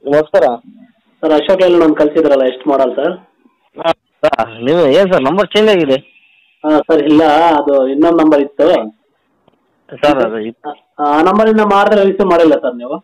ನಮಸ್ಕಾರ sir Ashok Layland ಒಂದು ಕಳಿಸಿದ್ರಲ್ಲ ಎಷ್ಟು ಮಾಡಲ್ ಸರ್ ಸರ್ ನೀವು ಏನು ಸರ್ ನಂಬರ್ ಚೇಂಜ್ ಆಗಿದೆ ಹಾಂ ಸರ್ ಇಲ್ಲ ಅದು ಇನ್ನೊಂದು ನಂಬರ್ ಇತ್ತು ಸರ್ ಅದು ಇಪ್- ಆ ನಂಬರಿಂದ ಮಾಡಿದ್ರೆ ರಿಸೀವ್ ಮಾಡಿಲ್ಲ ಸರ್ ನೀವು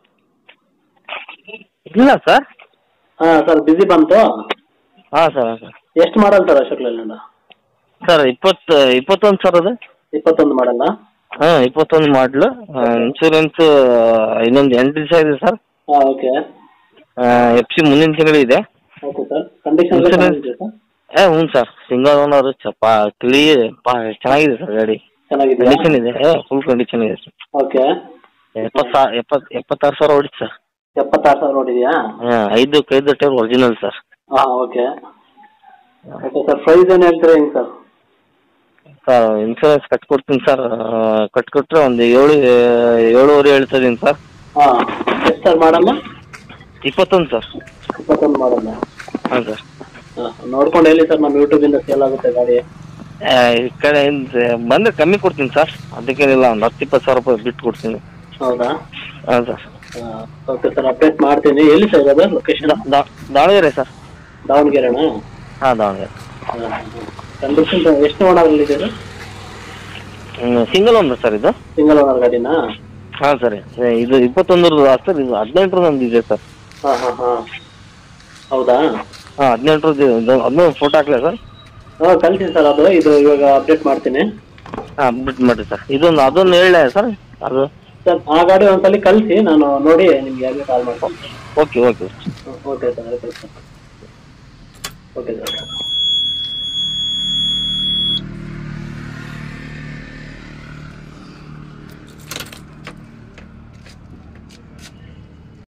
ಇಲ್ಲ ಸರ್ ಹಾಂ ಸರ್ ಬಿಸಿ ಬಂತು ಹಾಂ ಸರ್ ಹಾಂ ಸರ್ ಎಷ್ಟು model sir Ashok Leyland sir ಇಪ್ಪತ್ತು ಇಪ್ಪತ್ತೊಂದು ಸರ್ ಅದು ಇಪ್ಪತ್ತೊಂದು ಮಾಡಲ್ಲ ಹಾಂ ಇಪ್ಪತ್ತೊಂದು ಮಾಡಲು ಇನ್ಶೂರೆನ್ಸ್ ಇನ್ನೊಂದು ಎಂಟು ದಿವಸ ಇದೆ ಸರ್ ಹಾಂ ಓಕೆ ಎಫ್ ಸಿ ಮುಂದಿನ ತಿಂಗಳಿದೆ ಓಕೆ ಸರ್ ಕಂಡೀಷನ್ Insurance- ಇದೆ ಸರ್ ಏ ಹ್ಞೂ ಸರ್ ಸಿಂಗಲ್ ಓನರ್ ಚಪ್ಪ ತಿಳಿ ಪಾ ಚೆನ್ನಾಗಿದೆ ಸರ್ ಗಾಡಿ ಚೆನ್ನಾಗಿದೆ ಕಂಡೀಷನ್ ಇದೆ ಏ ಫುಲ್ ಕಂಡೀಷನ್ ಇದೆ ಸರ್ ಓಕೆ ಎಪ್ಪತ್ತು ಸಾ ಎಪ್ಪತ್ತು ಎಪ್ಪತ್ತಾರು ಸಾವಿರ ಹೊಡಿತು ಸರ್ ಎಪ್ಪತ್ತಾರು ಸಾವಿರ ನೋಡಿದೆಯಾ ಹಾಂ ಐದು ಐದು ಟೈರ್ ಒರಿಜಿನಲ್ ಸರ್ ಹಾಂ ಓಕೆ ಓಕೆ ಸರ್ ಪ್ರೈಸ್ ಏನು ಹೇಳ್ತೀರಾ ಹೆಂಗೆ ಸರ್ ಸರ್ ಇನ್ಶೂರೆನ್ಸ್ ಕಟ್ಕೊಡ್ತೀನಿ ಸರ್ ಕಟ್ಕೊಟ್ರೆ ಒಂದು ಏಳು ಏಳುವರೆ ಹೇಳ್ತಾ ಇದೀನಿ ಸರ್ ಹಾಂ ಎಷ್ಟು ಸರ್ ಮಾಡಲ್ಲ ಇಪ್ಪತ್ತೊಂದು ಸರ್ ಇಪ್ಪತ್ತೊಂದು ಮಾಡಲ್ಲ ಹಾಂ ಸರ್ ಹಾಂ ನೋಡ್ಕೊಂಡು ಹೇಳಿ ಸರ್ ನಮ್ಮ ಯೂಟ್ಯೂಬಿಂದ ಸೇಲ್ ಆಗುತ್ತೆ ಗಾಡಿ ಆ, ಈ ಕಡೆ ಬಂದರೆ ಕಮ್ಮಿ ಕೊಡ್ತೀನಿ ಸರ್ ಅದಕ್ಕೇನಿಲ್ಲ ಒಂದು ಹತ್ತು ಇಪ್ಪತ್ತು ಸಾವಿರ ರೂಪಾಯಿ ಬಿಟ್ಟು ಕೊಡ್ತೀನಿ ಹೌದಾ ಹಾಂ ಸರ್ ಓಕೆ ಸರ್ ಅಪ್ಡೇಟ್ ಮಾಡ್ತೀನಿ ಎಲ್ಲಿ ಸರ್ ಇರೋದು ಲೊಕೇಶನ್ ದಾ- ದಾ- ದಾವಣಗೆರೆ ಸರ್ ದಾವಣಗೆರೆನಾ ಹಾಂ ದಾವಣಗೆರೆ ಕಂಡೀಷನ್ ಎಷ್ಟು ಓನರಲ್ಲಿ ಇದೆ ಸಿಂಗಲ್ ಒಂದು ಸರ್ ಇದು ಸಿಂಗಲ್ ಓನರ್ ಗಾಡಿನಾ ಹಾಂ ಸರ್ ಇದು ಇಪ್ಪತ್ತೊಂದರ ಸರ್ ಇದು ಹದಿನೆಂಟರದ್ದು ಒಂದು ಇದೆ ಸರ್ ಹಾಂ ಹಾಂ ಹಾಂ ಹೌದಾ ಹಾಂ ಹದಿನೆಂಟರದ್ದು ಅದನ್ನು ಫೋಟೋ ಹಾಕ್ಲಾ ಸರ್ ಹಾಂ ಕಳಿಸಿ ಸರ್ ಅದು ಇದು ಇವಾಗ ಅಪ್ಡೇಟ್ ಮಾಡ್ತೀನಿ ಹಾಂ ಬಿಟ್ಟು ಮಾಡಿರಿ ಸರ್ ಇದೊಂದು ಅದೊಂದು ಹೇಳಲೇ ಸರ್ ಅದು ಸರ್ ಆ ಗಾಡಿ ಒಂದ್ಸಲಿ ಕಳಿಸಿ ನಾನು ನೋಡಿ ನಿಮ್ಗೆ ಯಾರಿಗೆ ಕಾಲ್ ಮಾಡ್ತೀನಿ ಓಕೆ ಓಕೆ ಓಕೆ ಸರ್ ಆಯ್ತು ಸರ್ ಓಕೆ ಸರ್